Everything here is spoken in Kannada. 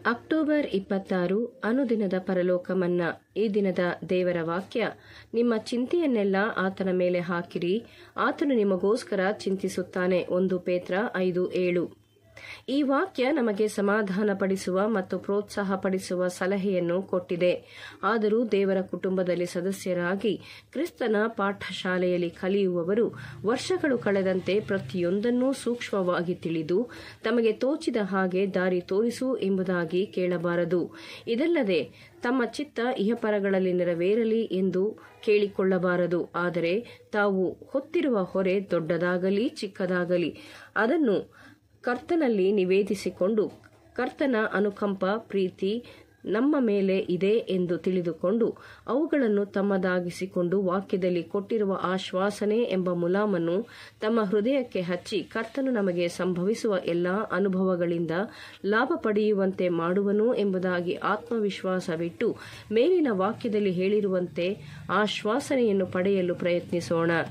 ಅಕ್ಟೋಬರ್ ಇಪ್ಪತ್ತಾರು ಅನುದಿನದ ಪರಲೋಕ ಮನ್ನಾ ಈ ದಿನದ ದೇವರ ವಾಕ್ಯ ನಿಮ್ಮ ಚಿಂತೆಯನ್ನೆಲ್ಲ ಆತನ ಮೇಲೆ ಹಾಕಿರಿ ಆತನು ನಿಮಗೋಸ್ಕರ ಚಿಂತಿಸುತ್ತಾನೆ ಒಂದು ಪೇತ್ರ ಐದು ಏಳು ಈ ವಾಕ್ಯ ನಮಗೆ ಸಮಾಧಾನಪಡಿಸುವ ಮತ್ತು ಪ್ರೋತ್ಸಾಹಪಡಿಸುವ ಸಲಹೆಯನ್ನು ಕೊಟ್ಟಿದೆ ಆದರೂ ದೇವರ ಕುಟುಂಬದಲ್ಲಿ ಸದಸ್ಯರಾಗಿ ಕ್ರಿಸ್ತನ ಪಾಠಶಾಲೆಯಲ್ಲಿ ಕಲಿಯುವವರು ವರ್ಷಗಳು ಕಳೆದಂತೆ ಪ್ರತಿಯೊಂದನ್ನೂ ಸೂಕ್ಷ್ಮವಾಗಿ ತಿಳಿದು ತಮಗೆ ತೋಚಿದ ಹಾಗೆ ದಾರಿ ತೋರಿಸು ಎಂಬುದಾಗಿ ಕೇಳಬಾರದು ಇದಲ್ಲದೆ ತಮ್ಮ ಚಿತ್ತ ಇಹಪರಗಳಲ್ಲಿ ನೆರವೇರಲಿ ಎಂದು ಕೇಳಿಕೊಳ್ಳಬಾರದು ಆದರೆ ತಾವು ಹೊತ್ತಿರುವ ಹೊರೆ ದೊಡ್ಡದಾಗಲಿ ಚಿಕ್ಕದಾಗಲಿ ಅದನ್ನು ಕರ್ತನಲ್ಲಿ ನಿವೇದಿಸಿಕೊಂಡು ಕರ್ತನ ಅನುಕಂಪ ಪ್ರೀತಿ ನಮ್ಮ ಮೇಲೆ ಇದೆ ಎಂದು ತಿಳಿದುಕೊಂಡು ಅವುಗಳನ್ನು ತಮ್ಮದಾಗಿಸಿಕೊಂಡು ವಾಕ್ಯದಲ್ಲಿ ಕೊಟ್ಟಿರುವ ಆಶ್ವಾಸನೆ ಎಂಬ ಮುಲಾಮನ್ನು ತಮ್ಮ ಹೃದಯಕ್ಕೆ ಹಚ್ಚಿ ಕರ್ತನು ನಮಗೆ ಸಂಭವಿಸುವ ಎಲ್ಲಾ ಅನುಭವಗಳಿಂದ ಲಾಭ ಪಡೆಯುವಂತೆ ಮಾಡುವನು ಎಂಬುದಾಗಿ ಆತ್ಮವಿಶ್ವಾಸವಿಟ್ಟು ಮೇಲಿನ ವಾಕ್ಯದಲ್ಲಿ ಹೇಳಿರುವಂತೆ ಆಶ್ವಾಸನೆಯನ್ನು ಪಡೆಯಲು ಪ್ರಯತ್ನಿಸೋಣ